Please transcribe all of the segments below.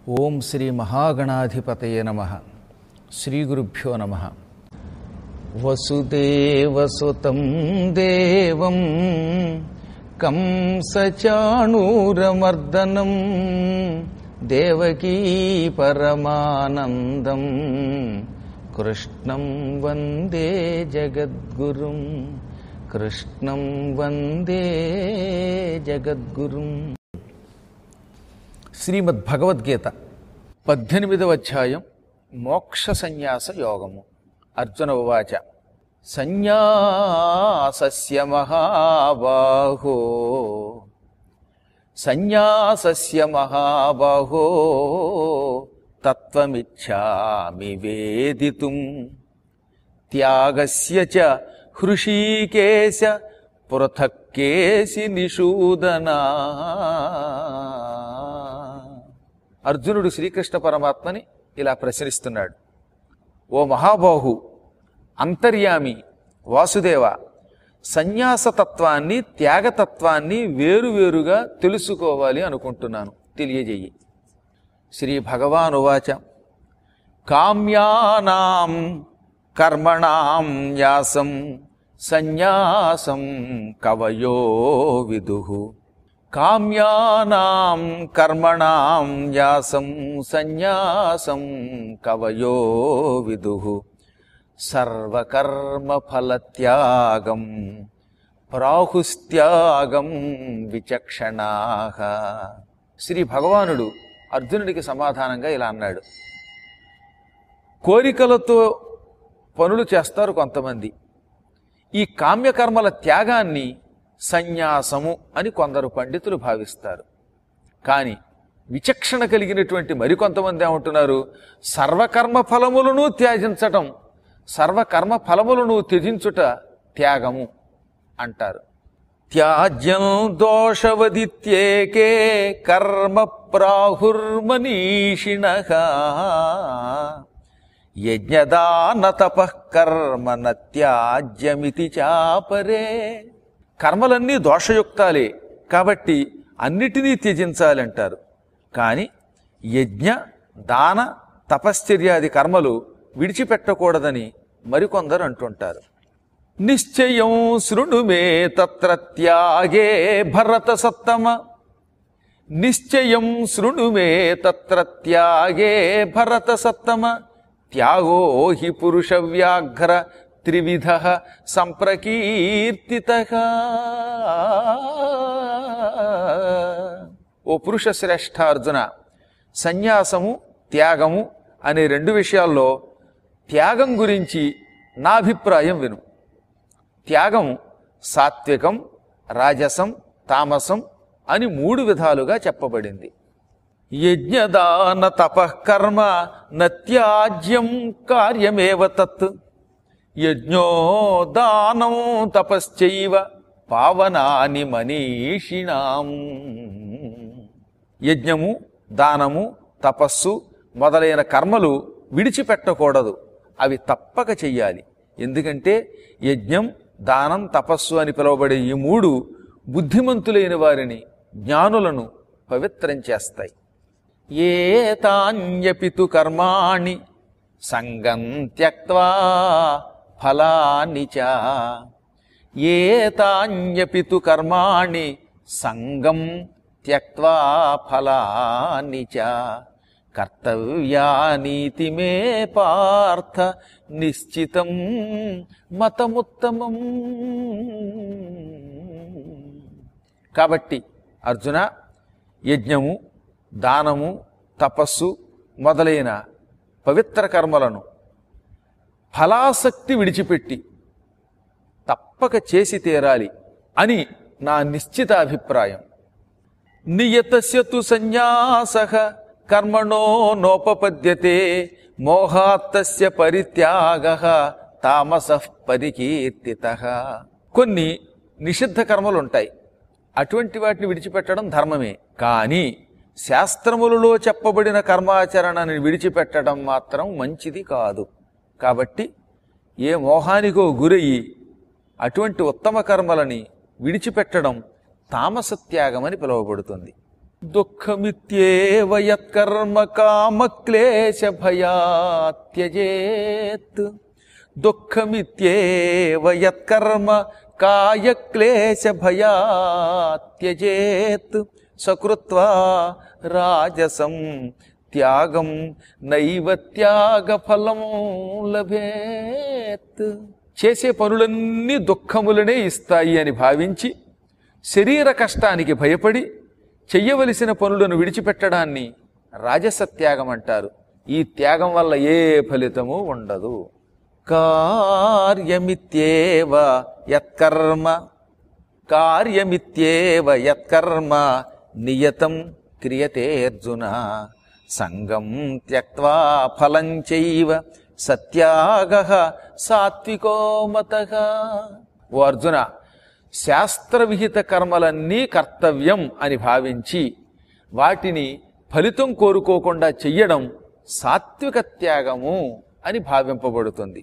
ఓం శ్రీ మహాగణాధిపతయ నమ శ్రీ గురుభ్యో నమ వసుదేవసుతం దేవం కంసచాణూరమర్దనం దేవకీ పరమానందం కృష్ణం వందే జగద్గురుం కృష్ణం వందే జగద్గురుం శ్రీమద్ భగవద్గీత పద్దెనిమిదవ అధ్యాయం మోక్ష సన్యాస యోగము అర్జున ఉవాచ సన్యాసస్య మహాబాహో సన్యాసస్య మహాబాహో తత్వమిచ్ఛామి వేదితుం త్యాగస్య చ హృషీకేశ పృథక్కేసి నిషూదనా అర్జునుడు శ్రీకృష్ణ పరమాత్మని ఇలా ప్రశ్నిస్తున్నాడు ఓ మహాబాహు అంతర్యామి వాసుదేవ సన్యాసతత్వాన్ని త్యాగతత్వాన్ని వేరువేరుగా తెలుసుకోవాలి అనుకుంటున్నాను తెలియజేయి శ్రీ భగవాన్ ఉవాచ కామ్యానాం కర్మణాం యాసం సన్యాసం కవయో విదుః కామ్యానాం కర్మణాం యాసం సన్యాసం కవయో విదుః సర్వకర్మఫలత్యాగం ప్రాహుస్త్యాగం విచక్షణాః శ్రీ భగవానుడు అర్జునుడికి సమాధానంగా ఇలా అన్నాడు కోరికలతో పనులు చేస్తారు కొంతమంది ఈ కామ్యకర్మల త్యాగాన్ని సన్యాసము అని కొందరు పండితులు భావిస్తారు కానీ విచక్షణ కలిగినటువంటి మరికొంతమంది ఏమంటున్నారు సర్వకర్మ ఫలములను త్యాజించటం సర్వకర్మ ఫలములను త్యజించుట త్యాగము అంటారు త్యాజ్యం దోషవదిత్యేకే కర్మ ప్రాహుర్మనీషిణ యజ్ఞదాన తపః కర్మ నత్యాజ్యమితి చాపరే కర్మలన్నీ దోషయుక్తాలే కాబట్టి అన్నిటినీ త్యజించాలంటారు కానీ యజ్ఞ దాన తపశ్చర్యాది కర్మలు విడిచిపెట్టకూడదని మరికొందరు అంటుంటారు నిశ్చయం శృణు మే తత్ర త్యాగే భరత సత్తమ నిశ్చయం శృణు మే తత్ర త్యాగే భరత సత్తమ త్యాగో హి పురుష వ్యాఘ్ర త్రివిధ సంప్రకీర్తిత ఓ పురుష శ్రేష్ఠ అర్జున సన్యాసము త్యాగము అనే రెండు విషయాల్లో త్యాగం గురించి నా అభిప్రాయం విను త్యాగం సాత్వికం రాజసం తామసం అని మూడు విధాలుగా చెప్పబడింది యజ్ఞదాన తపఃకర్మ నత్యాజ్యం కార్యమేవ తత్ యజ్ఞో దానం తపశ్చైవ పావనాని మనీషిణాం యజ్ఞము దానము తపస్సు మొదలైన కర్మలు విడిచిపెట్టకూడదు అవి తప్పక చెయ్యాలి ఎందుకంటే యజ్ఞం దానం తపస్సు అని పిలువబడే ఈ మూడు బుద్ధిమంతులైన వారిని జ్ఞానులను పవిత్రం చేస్తాయి ఏ తాన్యపితు కర్మాణి సంగం త్యక్వా ఫలాని చ ఏ తాన్యపితు కర్మాణి సంగం త్యక్వా ఫలాని చ కర్తవ్యానీతి మే పార్థ నిశ్చితం మతముత్తమం కాబట్టి అర్జున యజ్ఞము దానము తపస్సు మొదలైన పవిత్ర కర్మలను ఫలాసక్తి విడిచిపెట్టి తప్పక చేసి తీరాలి అని నా నిశ్చిత అభిప్రాయం నియతస్య తు సన్యాస కర్మణో నోపపద్యతే మోహాత్తస్య పరిత్యాగ తామస పరికీర్తిత కొన్ని నిషిద్ధ కర్మలు ఉంటాయి అటువంటి వాటిని విడిచిపెట్టడం ధర్మమే కానీ శాస్త్రములలో చెప్పబడిన కర్మాచరణని విడిచిపెట్టడం మాత్రం మంచిది కాదు కాబట్టి ఏ మోహానికో గురయ్యి అటువంటి ఉత్తమ కర్మలని విడిచిపెట్టడం తామస త్యాగమని పిలువబడుతుంది దుఃఖమిత్యేవ యత్కర్మ కామక్లేశ భయాత్ త్యజేత్ దుఃఖమిత్యేవ యత్కర్మ కాయక్లేశ భయాత్ త్యజేత్ సకృత్వా రాజసం త్యాగం నైవ త్యాగఫలం లభేత్ చేసే పనులన్నీ దుఃఖములనే ఇస్తాయి అని భావించి శరీర కష్టానికి భయపడి చెయ్యవలసిన పనులను విడిచిపెట్టడాన్ని రాజస త్యాగం అంటారు ఈ త్యాగం వల్ల ఏ ఫలితము ఉండదు కార్యమిత్యేవ యత్కర్మ కార్యమిత్యేవ యత్కర్మ నియతం క్రియతే అర్జున సంగం త్యక్వా ఫలం చైవ సత్యాగ సాత్వికో మత ఓ అర్జున శాస్త్రవిహిత కర్మలన్నీ కర్తవ్యం అని భావించి వాటిని ఫలితం కోరుకోకుండా చెయ్యడం సాత్విక త్యాగము అని భావింపబడుతుంది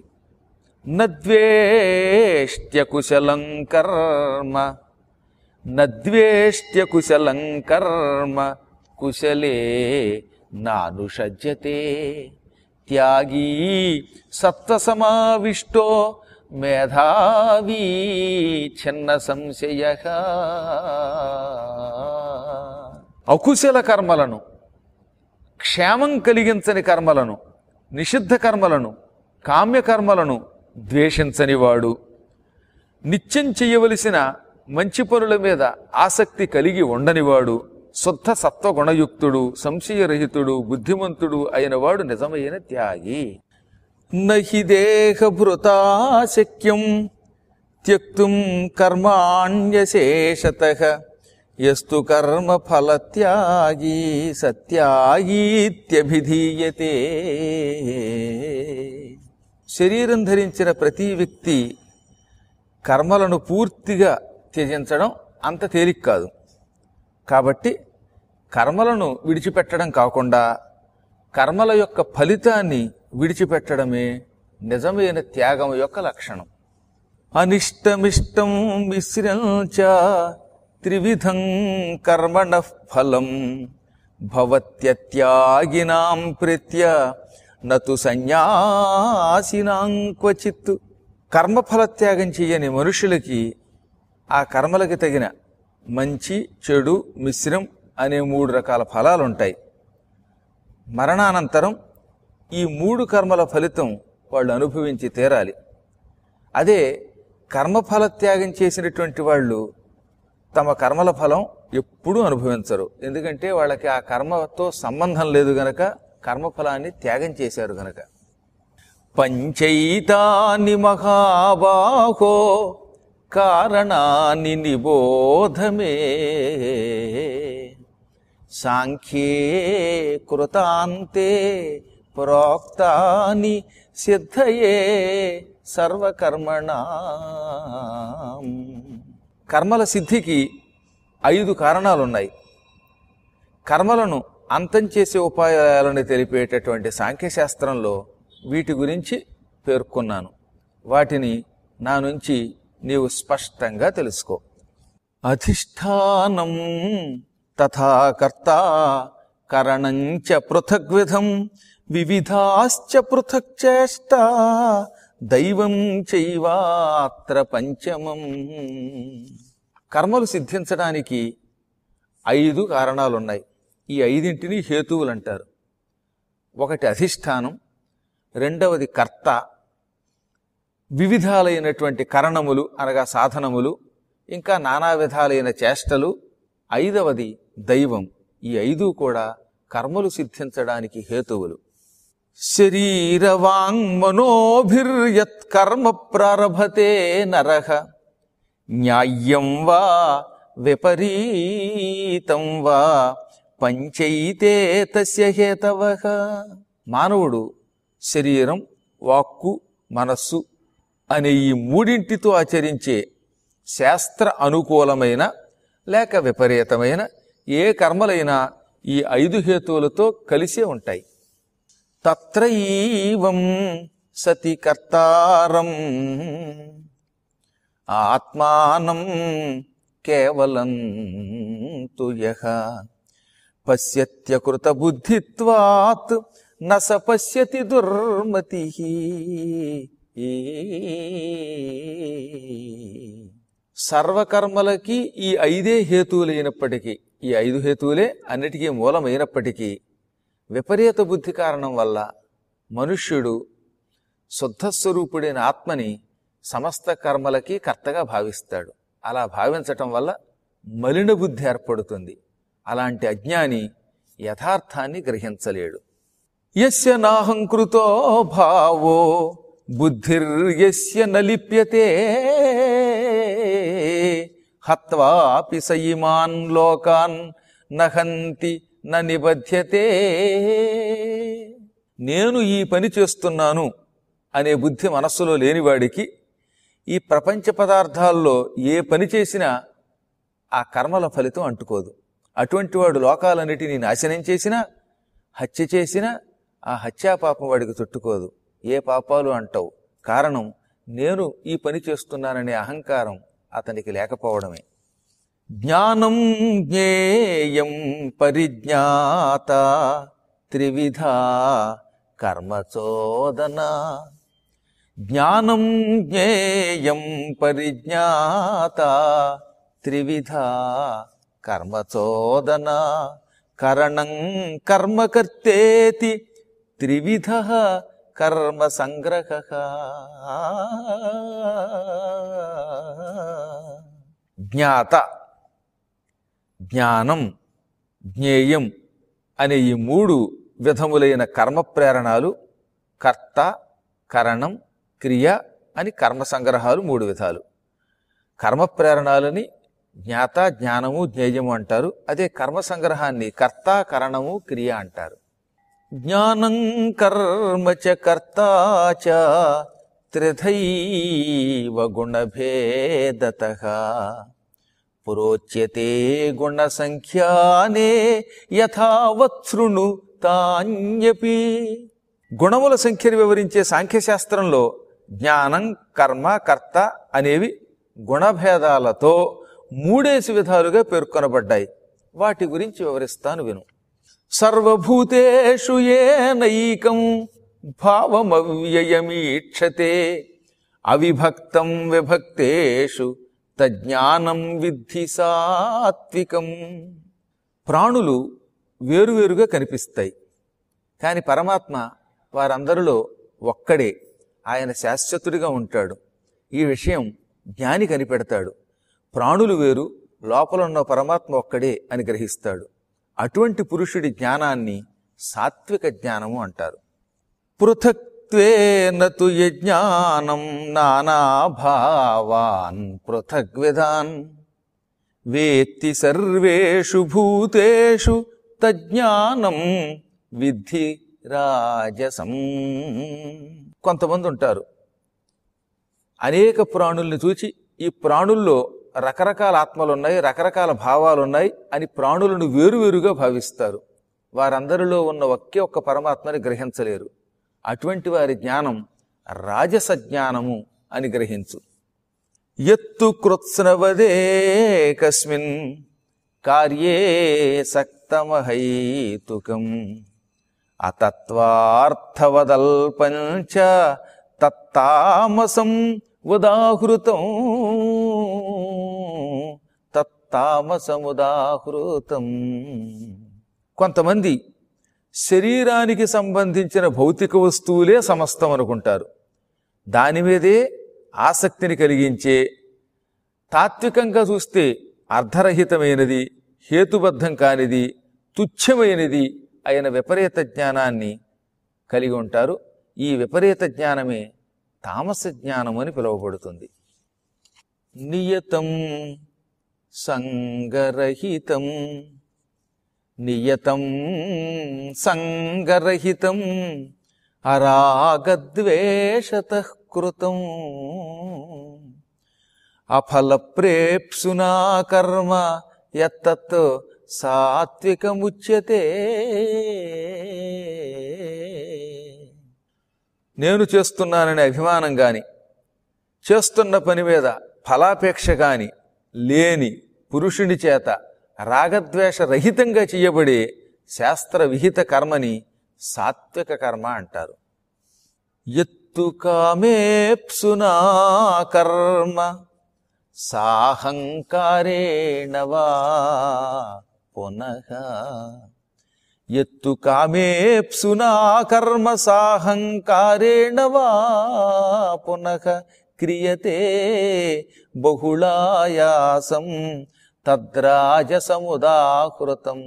నద్వేష్ట్యకుశలం కర్మ నద్వేష్ట్యకుశలం కర్మ కుశలే నానుషజ్యతే త్యాగీ సత్వసమావిష్టో మేధావీ చిన్న సంశయ అకుశల కర్మలను క్షేమం కలిగించని కర్మలను నిషిద్ధ కర్మలను కామ్యకర్మలను ద్వేషించనివాడు నిత్యం చేయవలసిన మంచి పనుల మీద ఆసక్తి కలిగి ఉండనివాడు శుద్ధ సత్వగుణయుక్తుడు సంశయరహితుడు బుద్ధిమంతుడు అయినవాడు నిజమైన త్యాగి నహి దేహభృతా శక్యం త్యక్తుం కర్మాణ్యశేషత ఎస్తు కర్మ ఫలత్యాగీ సత్యాగీత్యభిధీయతే శరీరం ధరించిన ప్రతి వ్యక్తి కర్మలను పూర్తిగా త్యజించడం అంత తేలిక కాదు కాబట్టి కర్మలను విడిచిపెట్టడం కాకుండా కర్మల యొక్క ఫలితాన్ని విడిచిపెట్టడమే నిజమైన త్యాగం యొక్క లక్షణం అనిష్టమిష్టం మిశ్రంచ త్రివిధం కర్మణ ఫలం భవత్యత్యాగినాం ప్రీత్య నతు సన్యాసినాం క్వచిత్ కర్మఫల త్యాగం చెయ్యని మనుషులకి ఆ కర్మలకి తగిన మంచి చెడు మిశ్రం అనే మూడు రకాల ఫలాలు ఉంటాయి మరణానంతరం ఈ మూడు కర్మల ఫలితం వాళ్ళు అనుభవించి తీరాలి అదే కర్మఫల త్యాగం చేసినటువంటి వాళ్ళు తమ కర్మల ఫలం ఎప్పుడూ అనుభవించరు ఎందుకంటే వాళ్ళకి ఆ కర్మతో సంబంధం లేదు గనక కర్మఫలాన్ని త్యాగం చేశారు గనక పంచైతాని మహాబాహో కారణాన్ని నిబోధమే సాంఖ్యే కృతాంతే ప్రోక్తాని సిద్ధయే సర్వకర్మణా కర్మల సిద్ధికి ఐదు కారణాలున్నాయి కర్మలను అంతం చేసే ఉపాయాలను తెలిపేటటువంటి సాంఖ్యశాస్త్రంలో వీటి గురించి పేర్కొన్నాను వాటిని నా నుంచి నీవు స్పష్టంగా తెలుసుకో అధిష్టానం తథా కర్త కరణంచ పృథగ్విధం వివిధాశ్చ పృథక్ చేష్ట దైవం చైవాత్ర పంచమం కర్మలు సిద్ధించడానికి ఐదు కారణాలున్నాయి ఈ ఐదింటిని హేతువులు అంటారు ఒకటి అధిష్టానం రెండవది కర్త వివిధాలైనటువంటి కరణములు అనగా సాధనములు ఇంకా నానా విధాలైన చేష్టలు ఐదవది దైవం ఈ ఐదు కూడా కర్మలు సిద్ధించడానికి హేతువులు శరీరవాంగ్ మనోభిర్యత్ కర్మ ప్రారభతే నరహ న్యాయం వా విపరీతం వా పంచైతే తస్య హేతవ మానవుడు శరీరం వాక్కు మనస్సు అనే ఈ మూడింటితో ఆచరించే శాస్త్ర అనుకూలమైన లేక విపరీతమైన ఏ కర్మలైనా ఈ ఐదు హేతువులతో కలిసే ఉంటాయి తత్రైవం సతి కర్తారం ఆత్మానం కేవలం తు యః పశ్యత్యకృత బుద్ధిత్వాత్ నస పశ్యతి దుర్మతి సర్వకర్మలకి ఈ ఐదే హేతువులైనప్పటికీ ఈ ఐదు హేతువులే అన్నిటికీ మూలమైనప్పటికీ విపరీత బుద్ధి కారణం వల్ల మనుష్యుడు శుద్ధస్వరూపుడైన ఆత్మని సమస్త కర్మలకి కర్తగా భావిస్తాడు అలా భావించటం వల్ల మలిన బుద్ధి ఏర్పడుతుంది అలాంటి అజ్ఞాని యథార్థాన్ని గ్రహించలేడు యస్య నాహంకృతో భావో బుద్ధిర్యస్య నలిప్యతే హత్వాపి సయిమాన్ లోకాన్ నహంతి న నిబధ్యతే నేను ఈ పని చేస్తున్నాను అనే బుద్ధి మనస్సులో లేనివాడికి ఈ ప్రపంచ పదార్థాల్లో ఏ పని చేసినా ఆ కర్మల ఫలితం అంటుకోదు అటువంటి వాడు లోకాలన్నిటినీ నాశనం చేసినా హత్య చేసినా ఆ హత్యా పాపం వాడికి చుట్టుకోదు ఏ పాపాలు అంటావు కారణం నేను ఈ పని చేస్తున్నాననే అహంకారం అతనికి లేకపోవడమే జ్ఞానం జ్ఞేయం పరిజ్ఞాత త్రివిధ కర్మచోదన జ్ఞానం జ్ఞేయం పరిజ్ఞాత త్రివిధ కర్మచోదన కరణం కర్మకర్తేతి త్రివిధ కర్మ సంగ్రహ జ్ఞాత జ్ఞానం జ్ఞేయం అనే ఈ మూడు విధములైన కర్మ ప్రేరణాలు కర్త కరణం క్రియ అని కర్మ సంగ్రహాలు మూడు విధాలు కర్మ ప్రేరణాలని జ్ఞాత జ్ఞానము జ్ఞేయము అంటారు అదే కర్మ సంగ్రహాన్ని కర్త కరణము క్రియ అంటారు జ్ఞానం కర్మ చ కర్త చ త్రిధైవ గుణభేదత పురోచ్యతే గుణ సంఖ్యానే యథావత్ శృణు తాన్యపి గుణముల సంఖ్యను వివరించే సాంఖ్యశాస్త్రంలో జ్ఞానం కర్మ కర్త అనేవి గుణభేదాలతో మూడేసి విధాలుగా పేర్కొనబడ్డాయి వాటి గురించి వివరిస్తాను విను సర్వభూతేషు ఏనైకం భావమవ్యయమీక్షతే అవిభక్తం విభక్తేషు తజ్ఞానం విద్ధి సాత్వికం ప్రాణులు వేరువేరుగా కనిపిస్తాయి కానీ పరమాత్మ వారందరిలో ఒక్కడే ఆయన శాశ్వతుడిగా ఉంటాడు ఈ విషయం జ్ఞాని కనిపెడతాడు ప్రాణులు వేరు లోపల ఉన్న పరమాత్మ ఒక్కడే అని గ్రహిస్తాడు అటువంటి పురుషుడి జ్ఞానాన్ని సాత్విక జ్ఞానము అంటారు పృథక్త్వేన తు యజ్ఞానం నానాభావాన్ పృథగ్విధాన్ వేత్తి సర్వేషు భూతేషు తజ్ఞానం విద్ధి రాజసం కొంతమంది ఉంటారు అనేక ప్రాణుల్ని చూచి ఈ ప్రాణుల్లో రకరకాల ఆత్మలు ఉన్నాయి రకరకాల భావాలు ఉన్నాయి అని ప్రాణులను వేరువేరుగా భావిస్తారు వారందరిలో ఉన్న ఒకే ఒక్క పరమాత్మని గ్రహించలేరు అటువంటి వారి జ్ఞానం రాజస జ్ఞానము అని గ్రహించు ఎత్తు కృత్స్నవదే కస్మిన్ కార్యే సక్తమహైతుకం అతత్వార్థవదల్పంచ తత్తామసం ఉదాహృతం తత్తామసముదాహృతం కొంతమంది శరీరానికి సంబంధించిన భౌతిక వస్తువులే సమస్తం అనుకుంటారు దాని మీదే ఆసక్తిని కలిగించే తాత్వికంగా చూస్తే అర్ధరహితమైనది హేతుబద్ధం కానిది తుచ్చమైనది అయిన విపరీత జ్ఞానాన్ని కలిగి ఉంటారు ఈ విపరీత జ్ఞానమే తామస జ్ఞానం అని పిలువబడుతుంది నియతం సంగరహితం నియతం సంగరహితం అరాగద్వేషత కృతం అఫలప్రేప్సునా కర్మ ఎత్తత్ సాత్వికముచ్యతే నేను చేస్తున్నాననే అభిమానం గాని చేస్తున్న పని మీద ఫలాపేక్ష గాని లేని పురుషుని చేత రాగద్వేష రహితంగా చేయబడే శాస్త్ర విహిత కర్మని సాత్విక కర్మ అంటారు ఎత్తు కామేప్సునా కర్మ సాహంకారేణవా పునః ఎత్తు కామేప్సునా కర్మ సాహంకారేణ వా పునః క్రియతే బహుళాయాసం తద్రాజసముదాహృతం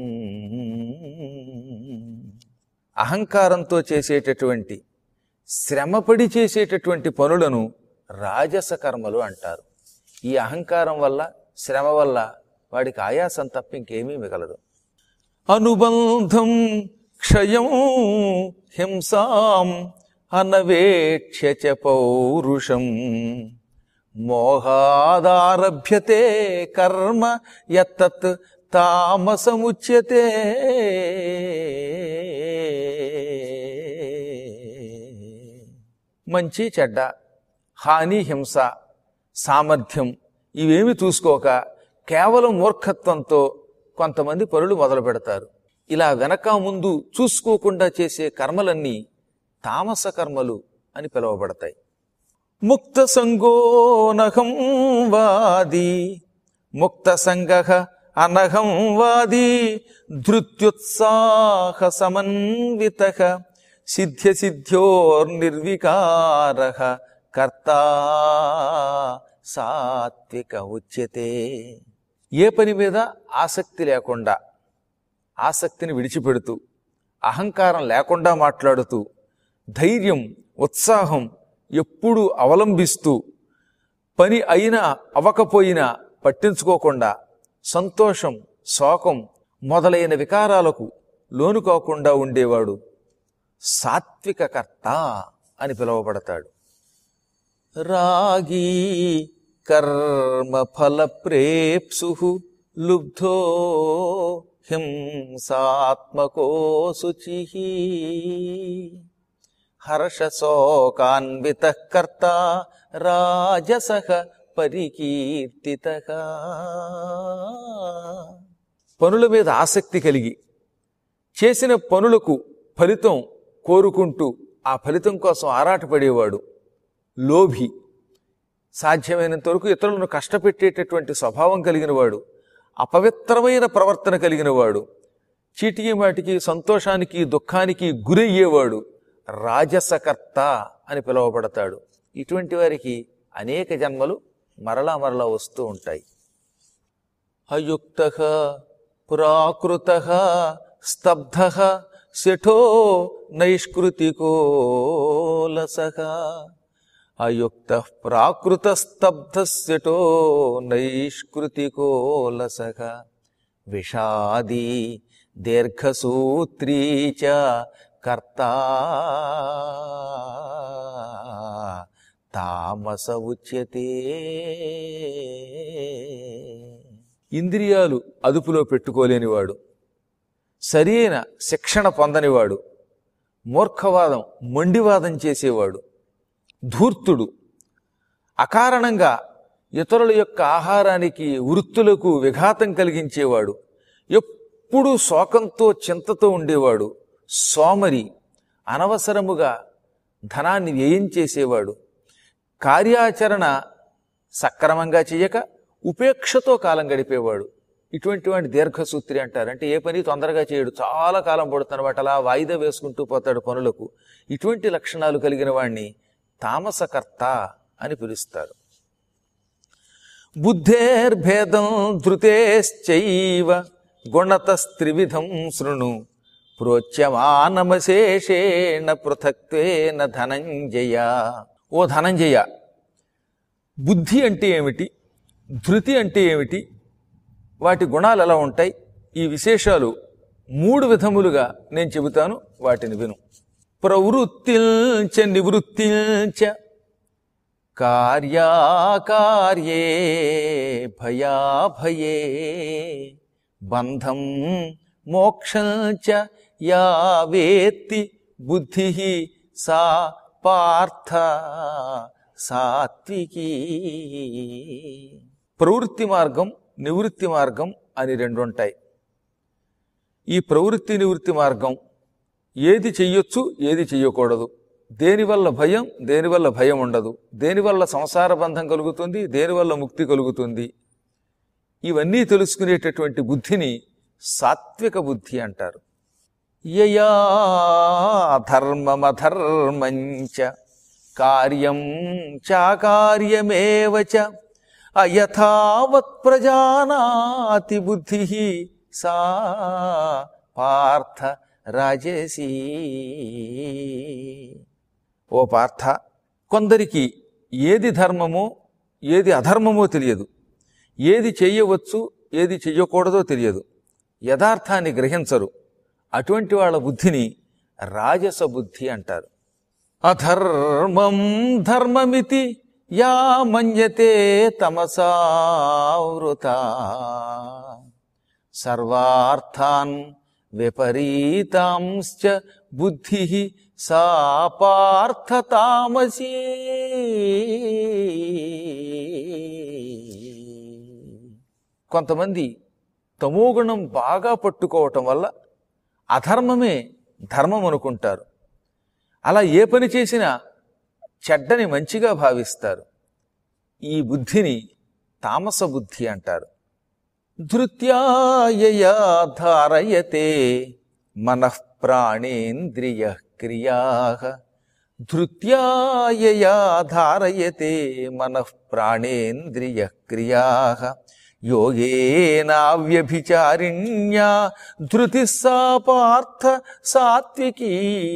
అహంకారంతో చేసేటటువంటి శ్రమపడి చేసేటటువంటి పనులను రాజస కర్మలు అంటారు ఈ అహంకారం వల్ల శ్రమ వల్ల వాడికి ఆయాసం తప్ప ఇంకేమీ మిగలదు అనుబంధం క్షయం హింసాం అనవేక్ష్య చ పౌరుషం మోహాదారభ్యతే కర్మ యత్తత్ తామసముచ్యతే మంచి చెడ్డ హాని హింస సామర్థ్యం ఇవేమి చూసుకోక కేవలం మూర్ఖత్వంతో కొంతమంది పనులు మొదలు పెడతారు ఇలా వెనక ముందు చూసుకోకుండా చేసే కర్మలన్నీ తామస కర్మలు అని పిలువబడతాయి ముక్త సంగోనహం వాది ముక్త సంగ అనహం వాది ధృత్యుత్సాహ సమన్విత సిద్ధ్య సిద్ధ్యోర్నిర్వికార కర్త సాత్విక ఉచ్యతే ఏ పని మీద ఆసక్తి లేకుండా ఆసక్తిని విడిచిపెడుతూ అహంకారం లేకుండా మాట్లాడుతూ ధైర్యం ఉత్సాహం ఎప్పుడూ అవలంబిస్తూ పని అయినా అవ్వకపోయినా పట్టించుకోకుండా సంతోషం శోకం మొదలైన వికారాలకు లోను కాకుండా ఉండేవాడు సాత్విక కర్త అని పిలువబడతాడు రాగీ కర్మ ఫల ప్రేప్సు లుబ్ధో హింసాత్మకో శుచి హర్షశోకాన్విత కర్త రాజస పరికీర్తిత పనుల మీద ఆసక్తి కలిగి చేసిన పనులకు ఫలితం కోరుకుంటూ ఆ ఫలితం కోసం ఆరాటపడేవాడు లోభి సాధ్యమైనంత వరకు ఇతరులను కష్టపెట్టేటటువంటి స్వభావం కలిగిన వాడు అపవిత్రమైన ప్రవర్తన కలిగిన వాడు చీటికి మాటికి సంతోషానికి దుఃఖానికి గురయ్యేవాడు రాజసకర్త అని పిలువబడతాడు ఇటువంటి వారికి అనేక జన్మలు మరలా మరలా వస్తూ ఉంటాయి అయుక్త పురాకృత స్తబ్ధ శఠో నైష్కృతికోలస అయుక్త ప్రాకృతస్తబ్ధస్యటో నైష్కృతికోలసక విషాదీ దీర్ఘసూత్రీ చ కర్త తామస ఉచ్యతే ఇంద్రియాలు అదుపులో పెట్టుకోలేనివాడు సరైన శిక్షణ పొందనివాడు మూర్ఖవాదం మొండివాదం చేసేవాడు ధూర్తుడు అకారణంగా ఇతరుల యొక్క ఆహారానికి వృత్తులకు విఘాతం కలిగించేవాడు ఎప్పుడూ శోకంతో చింతతో ఉండేవాడు సోమరి అనవసరముగా ధనాన్ని వ్యయం చేసేవాడు కార్యాచరణ సక్రమంగా చేయక ఉపేక్షతో కాలం గడిపేవాడు ఇటువంటి వాడిని దీర్ఘసూత్రి అంటారు అంటే ఏ పని తొందరగా చేయడు చాలా కాలం పడుతున్న వాటి అలా వాయిదా వేసుకుంటూ పోతాడు పనులకు ఇటువంటి లక్షణాలు కలిగిన వాడిని తామసకర్త అని పిలుస్తారు బుద్ధేర్భేదం ధృతేశ్చైవ గుణతస్త్రివిధం శృణు ప్రోచ్యమానమశేషేణ పృథక్వేన ధనంజయ ఓ ధనంజయ బుద్ధి అంటే ఏమిటి ధృతి అంటే ఏమిటి వాటి గుణాలు ఎలా ఉంటాయి ఈ విశేషాలు మూడు విధములుగా నేను చెబుతాను వాటిని విను ప్రవృత్తిల్చ నివృత్తిల్చ కార్యాకార్యే భయాభయే బంధం మోక్షం చ యా వేత్తి బుద్ధి సా పార్థ సాత్వికీ ప్రవృత్తి మార్గం నివృత్తి మార్గం అని రెండు ఉంటాయి ఈ ప్రవృత్తి నివృత్తి మార్గం ఏది చెయ్యొచ్చు ఏది చెయ్యకూడదు దేనివల్ల భయం దేనివల్ల భయం ఉండదు దేనివల్ల సంసార బంధం కలుగుతుంది దేనివల్ల ముక్తి కలుగుతుంది ఇవన్నీ తెలుసుకునేటటువంటి బుద్ధిని సాత్విక బుద్ధి అంటారు యయా ధర్మమధర్మంచ కార్యం చాకార్యమేవ చ అయథావత్ ప్రజానాతి బుద్ధి సా పార్థ రాజసీ ఓ పార్థ కొందరికి ఏది ధర్మమో ఏది అధర్మమో తెలియదు ఏది చెయ్యవచ్చు ఏది చెయ్యకూడదో తెలియదు యథార్థాన్ని గ్రహించరు అటువంటి వాళ్ళ బుద్ధిని రాజస బుద్ధి అంటారు అధర్మం ధర్మమితి యా మన్యతే తమసావృత సర్వార్థాన్ విపరీతాంశ్చ బుద్ధి సా పార్థతామసీ కొంతమంది తమోగుణం బాగా పట్టుకోవటం వల్ల అధర్మమే ధర్మం అనుకుంటారు అలా ఏ పని చేసినా చెడ్డని మంచిగా భావిస్తారు ఈ బుద్ధిని తామస బుద్ధి అంటారు ధృత్యాయయా ధారయతే మనః ప్రాణేంద్రియ క్రియా ధృత్యాయయా ధారయతే మనః ప్రాణేంద్రియ క్రియా యోగేనావ్యభిచారిణ్యా ధృతి సా పార్థ సాత్వికీ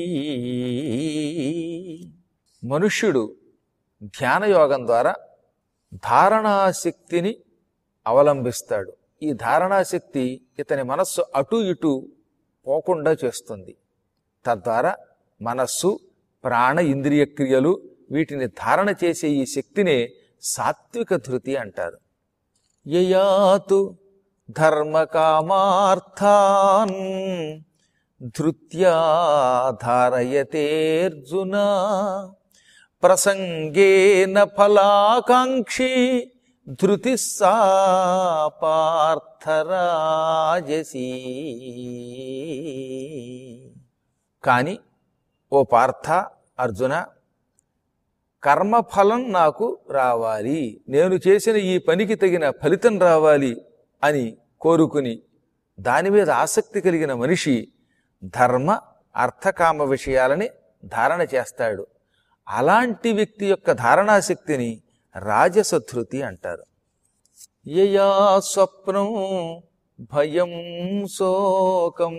మనుష్యుడు ధ్యానయోగం ద్వారా ధారణాశక్తిని అవలంబిస్తాడు ఈ ధారణాశక్తి ఇతని మనస్సు అటు ఇటు పోకుండా చేస్తుంది తద్వారా మనస్సు ప్రాణ ఇంద్రియ క్రియలు వీటిని ధారణ చేసే ఈ శక్తినే సాత్విక ధృతి అంటారు యయాతు ధర్మకామార్థాన్ ధృత్యా ధారయతేర్జున ప్రసంగేన ఫలాకాంక్షి ధృతి సా పార్థరాజసీ కాని ఓ పార్థ అర్జున కర్మఫలం నాకు రావాలి నేను చేసిన ఈ పనికి తగిన ఫలితం రావాలి అని కోరుకుని దాని మీద ఆసక్తి కలిగిన మనిషి ధర్మ అర్థకామ విషయాలని ధారణ చేస్తాడు అలాంటి వ్యక్తి యొక్క ధారణాశక్తిని రాజసధృతి అంటారు యయా స్వప్నం భయం శోకం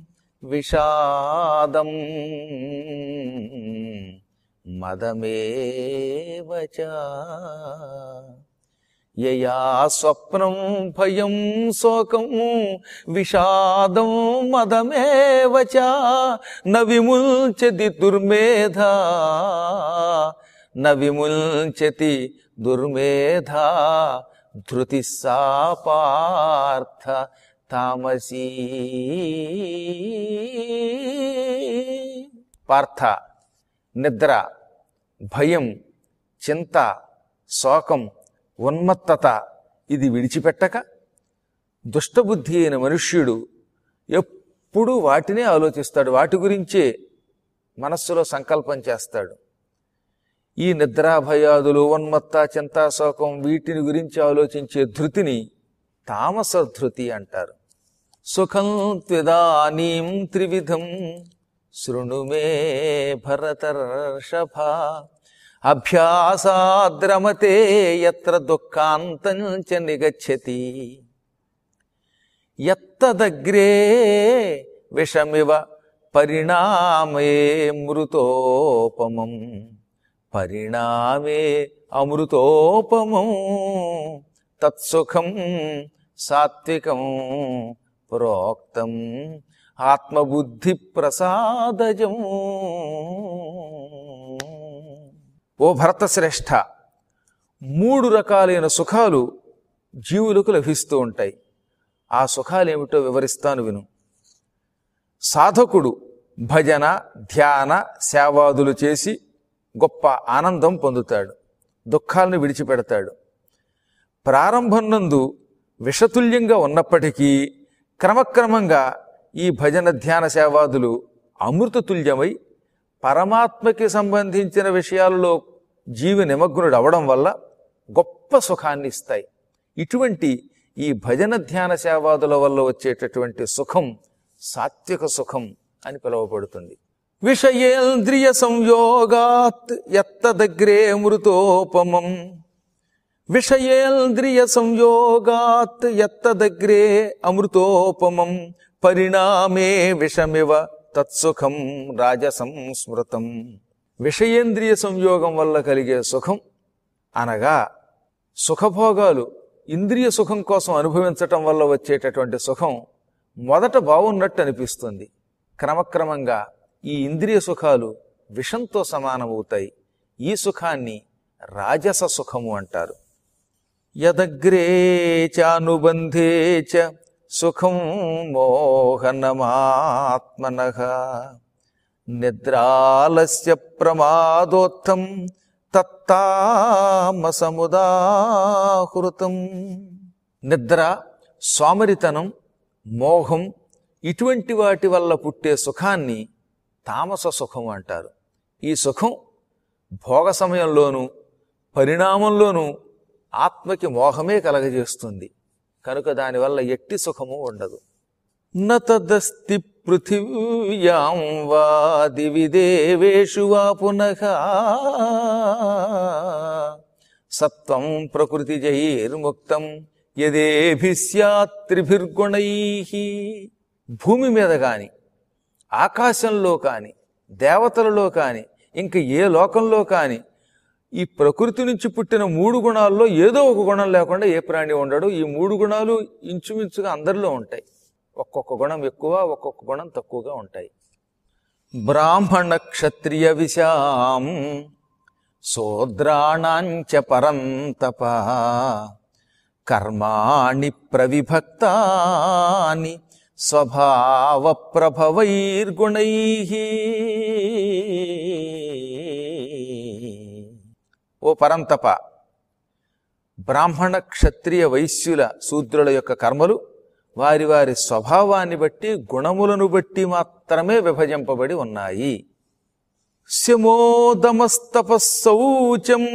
విషాదం మదమేవచ యయా స్వప్నం భయం శోకం విషాదం మదమేవచ న విముల్చతి దుర్మేధ న విముల్చతి దుర్మేధ ధృతి సా పార్థ తామసీ పార్థ నిద్ర భయం చింత శోకం ఉన్మత్తత ఇది విడిచిపెట్టక దుష్టబుద్ధి అయిన మనుష్యుడు ఎప్పుడూ వాటినే ఆలోచిస్తాడు వాటి గురించే మనస్సులో సంకల్పం చేస్తాడు ఈ నిద్రాభయాదులు ఉన్మత్త చింతా శోకం వీటిని గురించి ఆలోచించే ధృతిని తామస ధృతి అంటారు సుఖం త్విదానీం త్రివిధం శృణు మే భరతర్షభ అభ్యాసాద్రమతే ఎత్ర దుఃఖాంతం చ నిగచ్చతి ఎత్తదగ్రే విషమివ పరిణామే మృతోపమం పరిణామే అమృతోపమం తత్సుఖం సాత్వికం ప్రోక్తం ఆత్మబుద్ధి ప్రసాదజం ఓ భరతశ్రేష్ఠ మూడు రకాలైన సుఖాలు జీవులకు లభిస్తూ ఉంటాయి ఆ సుఖాలేమిటో వివరిస్తాను విను సాధకుడు భజన ధ్యాన సేవాదులు చేసి గొప్ప ఆనందం పొందుతాడు దుఃఖాలను విడిచిపెడతాడు ప్రారంభం నందు విషతుల్యంగా ఉన్నప్పటికీ క్రమక్రమంగా ఈ భజన ధ్యాన సేవాదులు అమృతతుల్యమై పరమాత్మకి సంబంధించిన విషయాలలో జీవి నిమగ్నుడు అవడం వల్ల గొప్ప సుఖాన్ని ఇస్తాయి ఇటువంటి ఈ భజన ధ్యాన సేవాదుల వల్ల వచ్చేటటువంటి సుఖం సాత్విక సుఖం అని పిలువబడుతుంది విషయేంద్రియ సంయోగాత్ ఎత్తదగ్రే మృతోపమం విషయేంద్రియ సంయోగాత్ ఎత్తదగ్రే అమృతోపమం పరిణామే విషమివ తత్సుఖం రాజసం స్మృతం విషయేంద్రియ సంయోగం వల్ల కలిగే సుఖం అనగా సుఖభోగాలు ఇంద్రియ సుఖం కోసం అనుభవించటం వల్ల వచ్చేటటువంటి సుఖం మొదట బాగున్నట్టు అనిపిస్తుంది క్రమక్రమంగా ఈ ఇంద్రియ సుఖాలు విషంతో సమానమవుతాయి ఈ సుఖాన్ని రాజస సుఖము అంటారు యదగ్రే చానుబంధే చ సుఖం మోహనమాత్మన నిద్రాలస్య ప్రమాదోత్థం తత్తామసముదాహృతం నిద్ర సోమరితనం మోహం ఇటువంటి వాటి వల్ల పుట్టే సుఖాన్ని తామస సుఖం అంటారు ఈ సుఖం భోగ సమయంలోనూ పరిణామంలోనూ ఆత్మకి మోహమే కలగజేస్తుంది కనుక దానివల్ల ఎట్టి సుఖము ఉండదు నతదస్తి పృథివ్యాం వా దివి దేవేషు వా పునః సత్వం ప్రకృతి జైర్ముక్తం యదేభిస్యాత్రిభిర్గుణై భూమి మీద కాని ఆకాశంలో కాని దేవతలలో కాని ఇంక ఏ లోకంలో కాని ఈ ప్రకృతి నుంచి పుట్టిన మూడు గుణాల్లో ఏదో ఒక గుణం లేకుండా ఏ ప్రాణి ఉండడు ఈ మూడు గుణాలు ఇంచుమించుగా అందరిలో ఉంటాయి ఒక్కొక్క గుణం ఎక్కువ ఒక్కొక్క గుణం తక్కువగా ఉంటాయి బ్రాహ్మణ క్షత్రియ విశాం శూద్రాణాంచ పరం తప కర్మాణి ప్రవిభక్తాని స్వభావ ప్రభవైర్గుణై ఓ పరంతప బ్రాహ్మణ క్షత్రియ వైశ్యుల శూద్రుల యొక్క కర్మలు వారి వారి స్వభావాన్ని బట్టి గుణములను బట్టి మాత్రమే విభజింపబడి ఉన్నాయి శమోదమస్తపశౌచం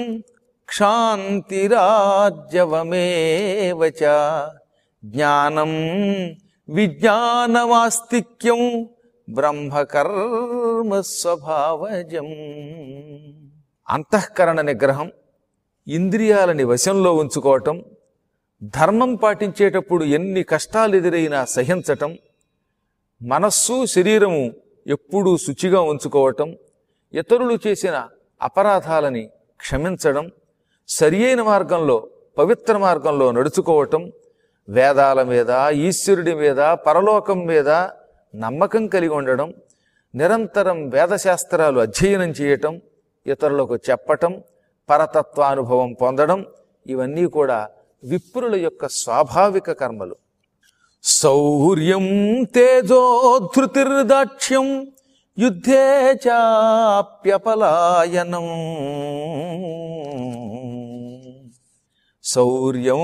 క్షాంతిరాజ్యవమేవ చ జ్ఞానం విజ్ఞానమాస్తిక్యం బ్రహ్మకర్మ స్వభావజం అంతఃకరణ నిగ్రహం ఇంద్రియాలని వశంలో ఉంచుకోవటం ధర్మం పాటించేటప్పుడు ఎన్ని కష్టాలు ఎదురైనా సహించటం మనస్సు శరీరము ఎప్పుడూ శుచిగా ఉంచుకోవటం ఇతరులు చేసిన అపరాధాలని క్షమించడం సరియైన మార్గంలో పవిత్ర మార్గంలో నడుచుకోవటం వేదాల మీద ఈశ్వరుడి మీద పరలోకం మీద నమ్మకం కలిగి ఉండడం నిరంతరం వేదశాస్త్రాలు అధ్యయనం చేయటం ఇతరులకు చెప్పటం పరతత్వానుభవం పొందడం ఇవన్నీ కూడా విప్రుల యొక్క స్వాభావిక కర్మలు శౌర్యం తేజోధృతిర్దాక్ష్యం యుద్ధే చాప్యపలాయనం శౌర్యం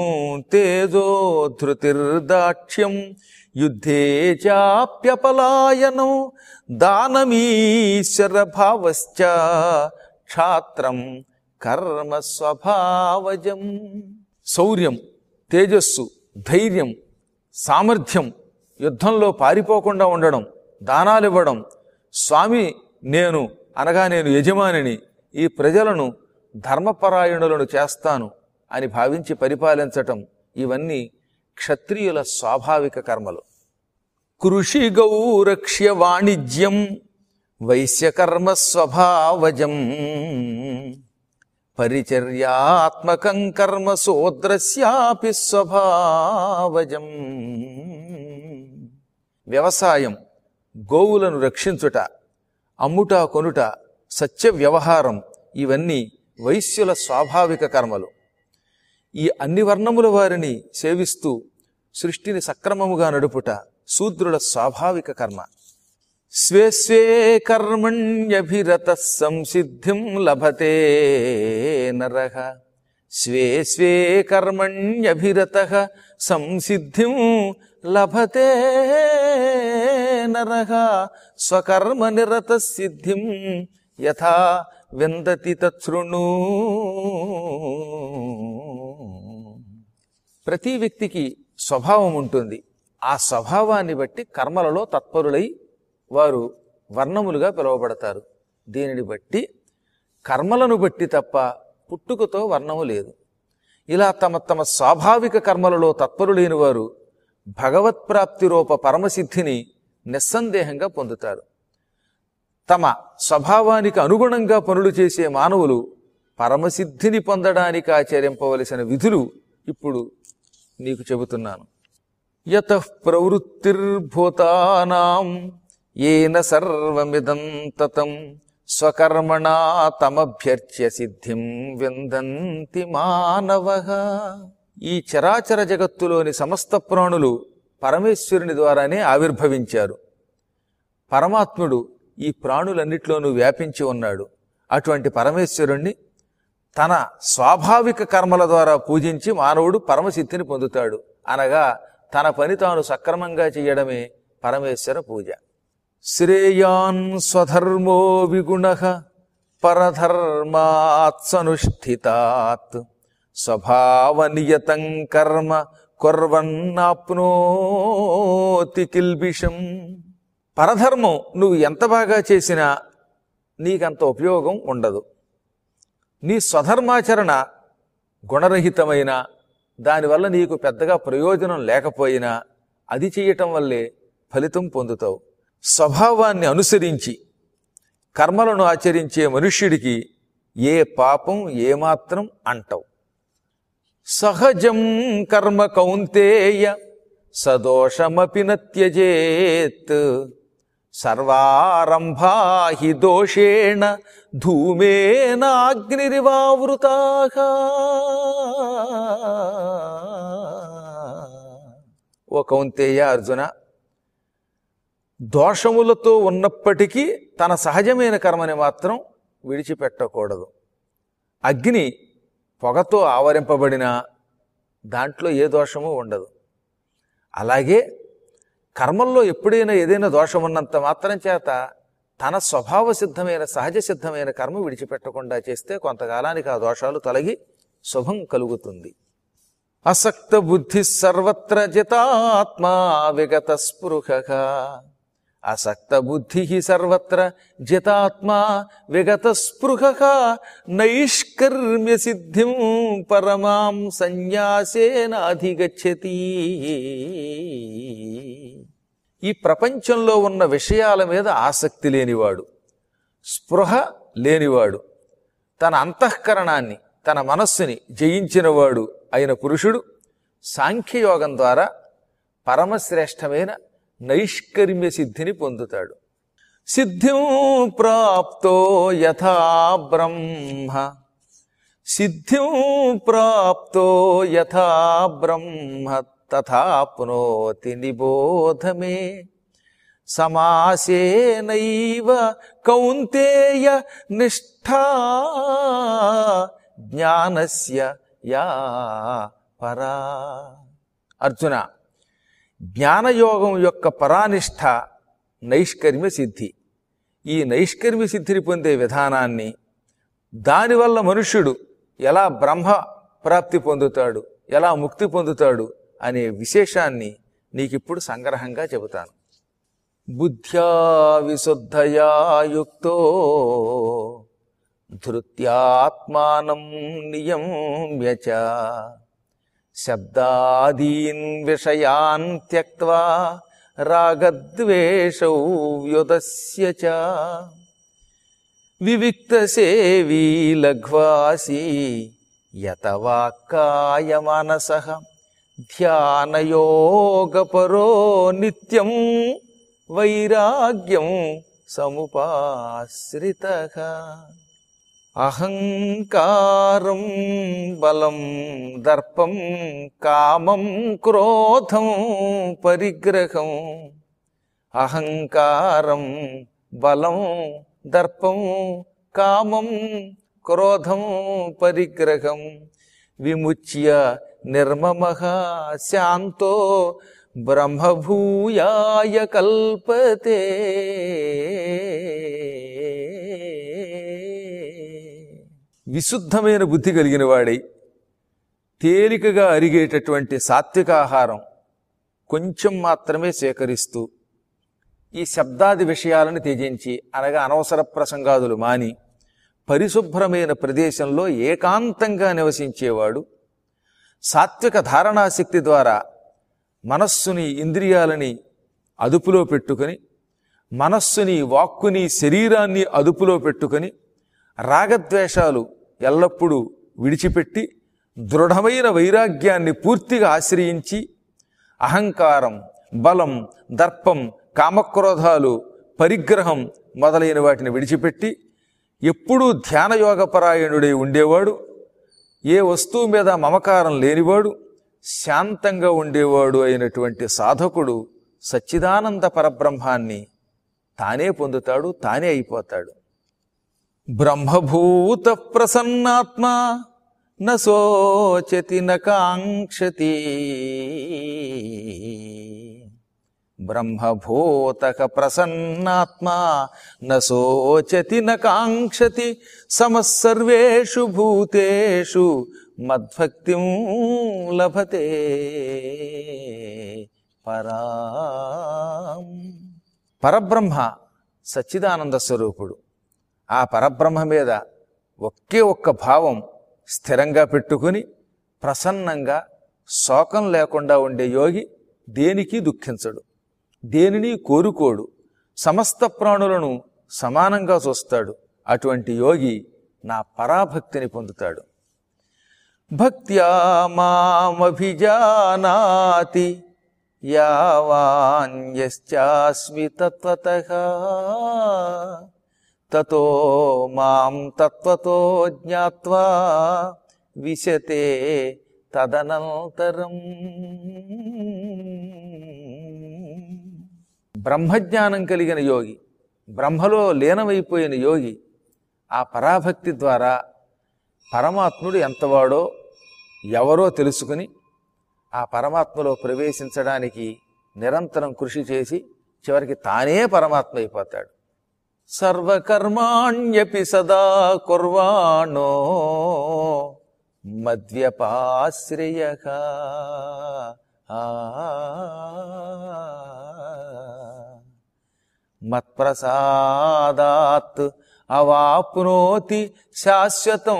తేజోధృతిర్దాక్ష్యం యుద్ధే చాప్యపలాయనం దానమీశ్వర భావశ్చ క్షాత్రం కర్మ స్వభావజం శౌర్యం తేజస్సు ధైర్యం సామర్థ్యం యుద్ధంలో పారిపోకుండా ఉండడం దానాలు ఇవ్వడం స్వామి నేను అనగా నేను యజమానిని ఈ ప్రజలను ధర్మపరాయణులను చేస్తాను అని భావించి పరిపాలించటం ఇవన్నీ క్షత్రియుల స్వాభావిక కర్మలు కృషి గౌరక్ష్య వాణిజ్యం వైశ్యకర్మ స్వభావజం పరిచర్యాత్మకం కర్మ శూద్రస్యాపి స్వభావజం వ్యవసాయం గోవులను రక్షించుట అమ్ముట కొనుట సత్య వ్యవహారం ఇవన్నీ వైశ్యుల స్వాభావిక కర్మలు ఈ అన్ని వర్ణముల వారిని సేవిస్తూ సృష్టిని సక్రమముగా నడుపుట శూద్రుల స్వాభావిక కర్మ స్వే స్వే కర్మణ్యభిరత సంసిద్ధిం లభతే నరః స్వే స్వే కర్మణ్యభిరత సంసిద్ధిం లభతే నరః స్వకర్మ నిరత సిద్ధిం యథా విందతి తృణు ప్రతి వ్యక్తికి స్వభావం ఉంటుంది ఆ స్వభావాన్ని బట్టి కర్మలలో తత్పరులై వారు వర్ణములుగా పిలువబడతారు దీనిని బట్టి కర్మలను బట్టి తప్ప పుట్టుకతో వర్ణము లేదు ఇలా తమ తమ స్వాభావిక కర్మలలో తత్పరులైన వారు భగవత్ప్రాప్తి రూప పరమసిద్ధిని నిస్సందేహంగా పొందుతారు తమ స్వభావానికి అనుగుణంగా పనులు చేసే మానవులు పరమసిద్ధిని పొందడానికి ఆచరింపవలసిన విధులు ఇప్పుడు నీకు చెబుతున్నాను యత ప్రవృత్తిర్భూతానాం ఏన సర్వమిదం తతం స్వకర్మణా తమభ్యర్చ్య సిద్ధిం విందంతి మానవ ఈ చరాచర జగత్తులోని సమస్త ప్రాణులు పరమేశ్వరుని ద్వారానే ఆవిర్భవించారు పరమాత్ముడు ఈ ప్రాణులన్నిట్లోనూ వ్యాపించి ఉన్నాడు అటువంటి పరమేశ్వరుణ్ణి తన స్వాభావిక కర్మల ద్వారా పూజించి మానవుడు పరమసిద్ధిని పొందుతాడు అనగా తన పని తాను సక్రమంగా చేయడమే పరమేశ్వర పూజ శ్రేయాన్ స్వధర్మో విగుణ పరధర్మాత్సనుష్ఠితాత్ స్వభావనియతం కర్మ కొర్వన్నాప్నోతి కిల్బిషం పరధర్మం నువ్వు ఎంత బాగా చేసినా నీకంత ఉపయోగం ఉండదు నీ స్వధర్మాచరణ గుణరహితమైన దానివల్ల నీకు పెద్దగా ప్రయోజనం లేకపోయినా అది చేయటం వల్లే ఫలితం పొందుతావు స్వభావాన్ని అనుసరించి కర్మలను ఆచరించే మనుష్యుడికి ఏ పాపం ఏమాత్రం అంటవు సహజం కర్మ కౌంతేయ సదోషమపి నత్యజేత్ సర్వారంభా హి దోషేణ ధూమేనాగ్నిరివావృతా ఓ కౌంతేయ అర్జున దోషములతో ఉన్నప్పటికీ తన సహజమైన కర్మని మాత్రం విడిచిపెట్టకూడదు అగ్ని పొగతో ఆవరింపబడిన దాంట్లో ఏ దోషము ఉండదు అలాగే కర్మల్లో ఎప్పుడైనా ఏదైనా దోషం ఉన్నంత మాత్రం చేత తన స్వభావ సిద్ధమైన సహజ సిద్ధమైన కర్మ విడిచిపెట్టకుండా చేస్తే కొంతకాలానికి ఆ దోషాలు తొలగి శుభం కలుగుతుంది అసక్త బుద్ధి సర్వత్ర జితాత్మా విగత స్పృహ అసక్త బుద్ధి సర్వత్ర జితాత్మా విగత స్పృహ నైష్కర్మ్య సిద్ధిం పరమాం సన్యాసేన అధిగచ్చతి ఈ ప్రపంచంలో ఉన్న విషయాల మీద ఆసక్తి లేనివాడు స్పృహ లేనివాడు తన అంతఃకరణాన్ని తన మనస్సుని జయించినవాడు అయిన పురుషుడు సాంఖ్యయోగం ద్వారా పరమశ్రేష్టమైన నైష్కర్మ్య సిద్ధిని పొందుతాడు సిద్ధిం ప్రాప్తో యథా బ్రహ్మ సిద్ధిం ప్రాప్తో యథా బ్రహ్మ తథాప్నోతి నిబోధమే సమాసేనైవ కౌంతేయ నిష్ఠా జ్ఞానస్య యా పరా అర్జున జ్ఞానయోగం యొక్క పరానిష్ఠ నైష్కర్మ్య సిద్ధి ఈ నైష్కర్మ్య సిద్ధిని పొందే విధానాన్ని దానివల్ల మనుష్యుడు ఎలా బ్రహ్మ ప్రాప్తి పొందుతాడు ఎలా ముక్తి పొందుతాడు అనే విశేషాన్ని నీకిప్పుడు సంగ్రహంగా చెబుతాను బుద్ధ్యా విశుద్ధయా యుక్తో ధృత్యాత్మానం నియమ్య చ శబ్దాదీన్ విషయాన్ త్యక్వా రాగద్వేషౌ వ్యుదస్య చ వివిక్తసేవీ లఘ్వాసి యతవాక్కాయ మనస ధ్యానయోగపరో నిత్యం వైరాగ్యం సముపాశ్రిత అహంకారం బలం దర్పం కామం క్రోధం పరిగ్రహం అహంకారం బలం దర్పం కామం క్రోధం పరిగ్రహం విముచ్య నిర్మమ శాంతో బ్రహ్మభూయాయ కల్పతే విశుద్ధమైన బుద్ధి కలిగిన వాడై తేలికగా అరిగేటటువంటి సాత్వికాహారం కొంచెం మాత్రమే సేకరిస్తూ ఈ శబ్దాది విషయాలను త్యజించి అనగా అనవసర ప్రసంగాదులు మాని పరిశుభ్రమైన ప్రదేశంలో ఏకాంతంగా నివసించేవాడు సాత్విక ధారణాశక్తి ద్వారా మనస్సుని ఇంద్రియాలని అదుపులో పెట్టుకొని మనస్సుని వాక్కుని శరీరాన్ని అదుపులో పెట్టుకొని రాగద్వేషాలు ఎల్లప్పుడూ విడిచిపెట్టి దృఢమైన వైరాగ్యాన్ని పూర్తిగా ఆశ్రయించి అహంకారం బలం దర్పం కామక్రోధాలు పరిగ్రహం మొదలైన వాటిని విడిచిపెట్టి ఎప్పుడూ ధ్యానయోగపరాయణుడై ఉండేవాడు ఏ వస్తువు మీద మమకారం లేనివాడు శాంతంగా ఉండేవాడు అయినటువంటి సాధకుడు సచ్చిదానంద పరబ్రహ్మాన్ని తానే పొందుతాడు తానే అయిపోతాడు బ్రహ్మభూత ప్రసన్నాత్మ నోచతి నాంక్షతి బ్రహ్మభూతక ప్రసన్నాత్మ నోచతి నాంక్షతి సమసర్వేషు భూతేషు మద్భక్తిం లభతే పరాం పరబ్రహ్మ సచ్చిదానంద స్వరూపుడు ఆ పరబ్రహ్మ మీద ఒకే ఒక్క భావం స్థిరంగా పెట్టుకుని ప్రసన్నంగా శోకం లేకుండా ఉండే యోగి దేనికి దుఃఖించడు దేనిని కోరుకోడు సమస్త ప్రాణులను సమానంగా చూస్తాడు అటువంటి యోగి నా పరాభక్తిని పొందుతాడు భక్త్యా మామభిజానాతి యావాన్యశ్చాస్మి తత్వతః తతో మాం తత్వతో జ్ఞాత్వా విశతే తదనంతరం బ్రహ్మజ్ఞానం కలిగిన యోగి బ్రహ్మలో లీనమైపోయిన యోగి ఆ పరాభక్తి ద్వారా పరమాత్ముడు ఎంతవాడో ఎవరో తెలుసుకుని ఆ పరమాత్మలో ప్రవేశించడానికి నిరంతరం కృషి చేసి చివరికి తానే పరమాత్మ అయిపోతాడు సర్వకర్మాణ్యపి సదా కుర్వాణో మద్వ్యపాశ్రయ మత్ప్రసాదాత్ అవాప్నోతి శాశ్వతం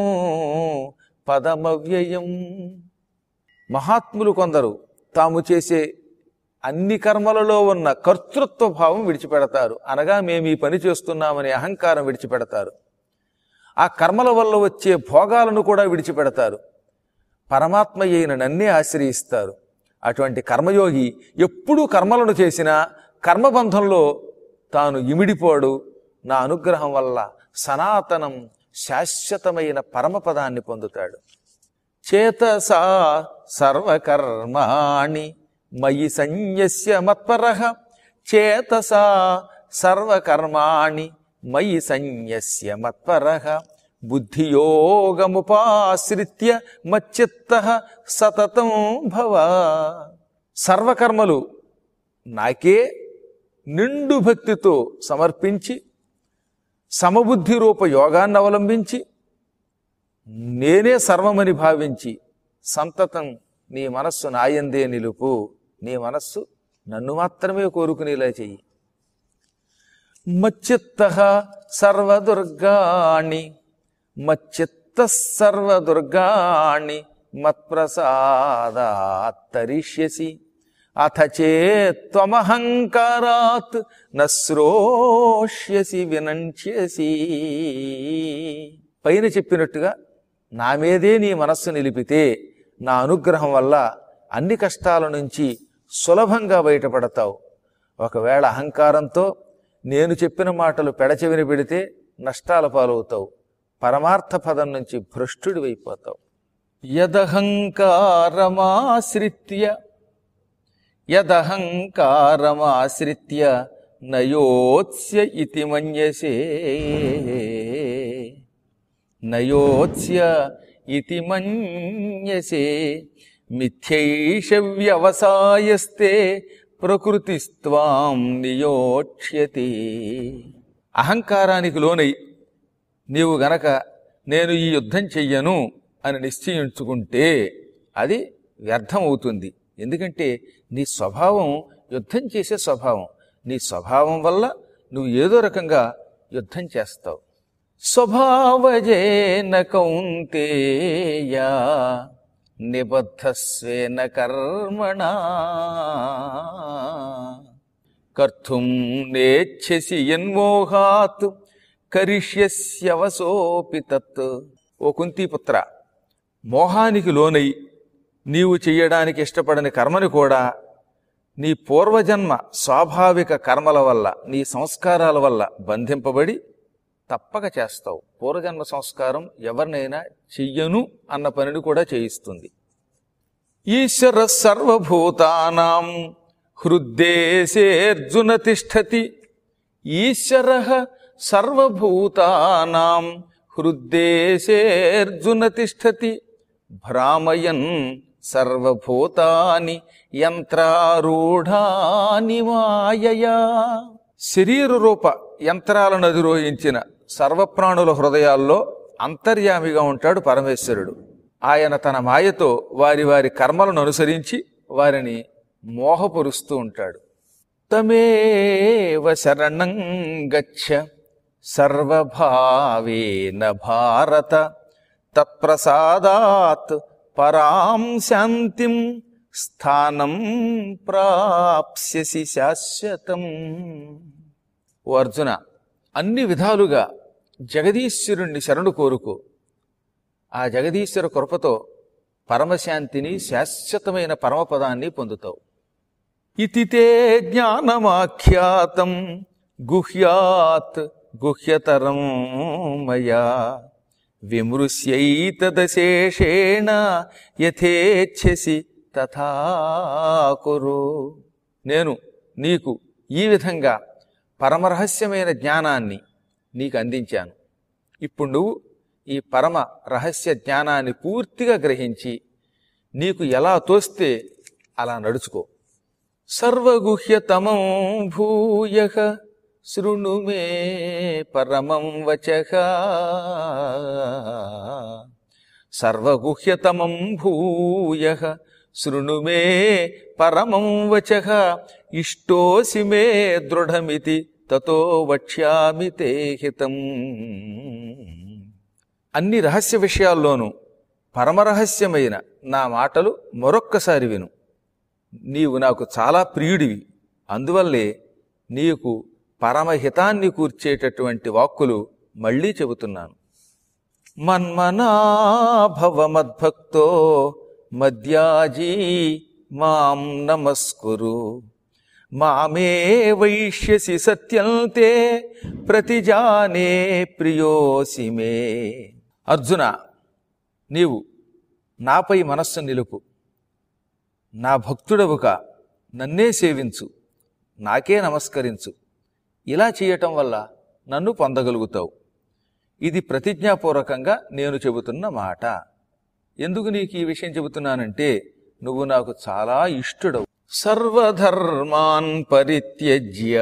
పదమవ్యయం మహాత్ములు కొందరు తాము చేసే అన్ని కర్మలలో ఉన్న కర్తృత్వ భావం విడిచిపెడతారు అనగా మేము ఈ పని చేస్తున్నామనే అహంకారం విడిచిపెడతారు ఆ కర్మల వల్ల వచ్చే భోగాలను కూడా విడిచిపెడతారు పరమాత్మ అయిన నన్నే ఆశ్రయిస్తారు అటువంటి కర్మయోగి ఎప్పుడూ కర్మలను చేసినా కర్మబంధంలో తాను ఇమిడిపోడు నా అనుగ్రహం వల్ల సనాతనం శాశ్వతమైన పరమపదాన్ని పొందుతాడు చేతసా సర్వకర్మాణి మయి సన్యస్య మత్పర చేతసా సర్వకర్మాణి మయి సన్యస్య మత్పర బుద్ధియోగముపాశ్రిత్య మచ్చిత్త సతతం భవ సర్వకర్మలు నాకే నిండు భక్తితో సమర్పించి సమబుద్ధి రూప యోగాన్ని అవలంబించి నేనే సర్వమని భావించి సంతతం నీ మనస్సు నాయందే నిలుపు నీ మనస్సు నన్ను మాత్రమే కోరుకునేలా చెయ్యి మచ్చిత్త సర్వదుర్గాణి మచ్చిత్త సర్వదుర్గాణి మత్ప్రసాదాత్తరిష్యసి అథ చేత్వమహంకారాత్ నశ్రోష్యసి వినంచ్యసి పైన చెప్పినట్టుగా నా మీదే నీ మనస్సు నిలిపితే నా అనుగ్రహం వల్ల అన్ని కష్టాల నుంచి సులభంగా బయటపడతావు ఒకవేళ అహంకారంతో నేను చెప్పిన మాటలు పెడచెవిని పెడితే నష్టాల పాలవుతావు పరమార్థ పదం నుంచి భ్రష్టుడివైపోతావు యదహంకారమాశ్రిత్య యదహంకారమాశ్రిత్య నయోత్స్య ఇతి మన్యసే నయోత్స్య ఇతి మన్యసే మిథ్యైష వ్యవసాయస్తే ప్రకృతిస్త్వాం నియోక్ష్యతి అహంకారానికి లోనై నీవు గనక నేను ఈ యుద్ధం చెయ్యను అని నిశ్చయించుకుంటే అది వ్యర్థం అవుతుంది ఎందుకంటే నీ స్వభావం యుద్ధం చేసే స్వభావం నీ స్వభావం వల్ల నువ్వు ఏదో రకంగా యుద్ధం చేస్తావు స్వభావజేన కౌంతేయ నిబద్ధస్వేన కర్మణా కర్తుం నేచ్ఛసి యన్మోహాత్ కరిష్యస్యవసోపి తత్ ఓ కుంతీపుత్ర మోహానికి లోనై నీవు చెయ్యడానికి ఇష్టపడని కర్మని కూడా నీ పూర్వజన్మ స్వాభావిక కర్మల వల్ల నీ సంస్కారాల వల్ల బంధింపబడి తప్పక చేస్తావు పూర్వజన్మ సంస్కారం ఎవరినైనా చెయ్యను అన్న పనిని కూడా చేయిస్తుంది ఈశ్వర సర్వభూతానాం హృద్దేశేర్జున తిష్టతి ఈశ్వర సర్వభూతానాం హృద్దేశేర్జున తిష్టతి భ్రామయన్ సర్వభూతాని యంత్రారూఢాని మాయయా శరీర రూప యంత్రాలను అధిరోహించిన సర్వప్రాణుల హృదయాల్లో అంతర్యామిగా ఉంటాడు పరమేశ్వరుడు ఆయన తన మాయతో వారి వారి కర్మలను అనుసరించి వారిని మోహపరుస్తూ ఉంటాడు తమేవ శరణం గచ్చ సర్వభావేన భారత తత్ప్రసాదాత్ పరాం శాంతిం స్థానం ప్రాప్స్యసి శాశ్వతం ఓ అర్జున అన్ని విధాలుగా జగదీశ్వరుణ్ణి శరణు కోరుకో ఆ జగదీశ్వర కృపతో పరమశాంతిని శాశ్వతమైన పరమపదాన్ని పొందుతావు ఇతి తే జ్ఞానమాఖ్యాతం గుహ్యాత్ గుహ్యతరం మయా విమృశ్యైతదశేషేణ యథేచ్ఛసి తథా కురు నేను నీకు ఈ విధంగా పరమరహస్యమైన జ్ఞానాన్ని నీకు అందించాను ఇప్పుడు నువ్వు ఈ పరమ రహస్య జ్ఞానాన్ని పూర్తిగా గ్రహించి నీకు ఎలా తోస్తే అలా నడుచుకో సర్వగుహ్యతమం భూయ శృణు మే పరమం వచ సర్వగుహ్యతమం భూయ శృణు మే పరమం వచ ఇష్టోసి మే దృఢమితి తతో వక్ష్యామి తే హితం అన్ని రహస్య విషయాల్లోనూ పరమరహస్యమైన నా మాటలు మరొక్కసారి విను నీవు నాకు చాలా ప్రియుడివి అందువల్లే నీకు పరమహితాన్ని కూర్చేటటువంటి వాక్కులు మళ్ళీ చెబుతున్నాను మన్మనాభవ మద్భక్తో మద్యాజీ మాం నమస్కురు మామే వైష్యసి సత్యంతే ప్రతిజానే ప్రియోసి మే అర్జున నీవు నాపై మనస్సు నిలుపు నా భక్తుడవుక నన్నే సేవించు నాకే నమస్కరించు ఇలా చేయటం వల్ల నన్ను పొందగలుగుతావు ఇది ప్రతిజ్ఞాపూర్వకంగా నేను చెబుతున్న మాట ఎందుకు నీకు ఈ విషయం చెబుతున్నానంటే నువ్వు నాకు చాలా ఇష్టడవు సర్వధర్మాన్ పరిత్యజ్య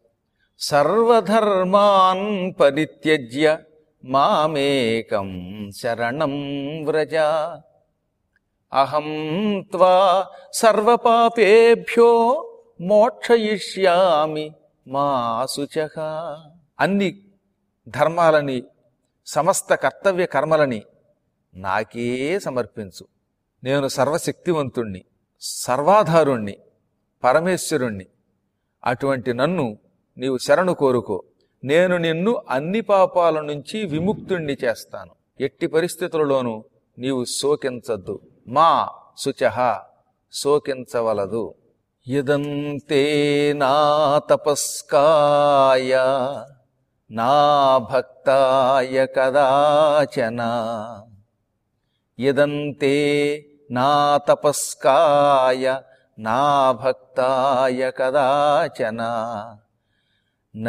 సర్వధర్మాన్ పరిత్యజ్య మామేకం శరణం వ్రజ అహం త్వా సర్వపాపేభ్యో మోక్షయిష్యామి మా శుచః అన్ని ధర్మాలని సమస్త కర్తవ్య కర్మలని నాకే సమర్పించు నేను సర్వశక్తివంతుణ్ణి సర్వాధారుణ్ణి పరమేశ్వరుణ్ణి అటువంటి నన్ను నీవు శరణు కోరుకో నేను నిన్ను అన్ని పాపాల నుంచి విముక్తుణ్ణి చేస్తాను ఎట్టి పరిస్థితులలోనూ నీవు శోకించద్దు మా శుచః శోకించవలదు ఇదంతే నా తపస్కాయ నా భక్తాయ కదాచన ఇదంతే నా తపస్కాయ నా భక్తాయ కదాచన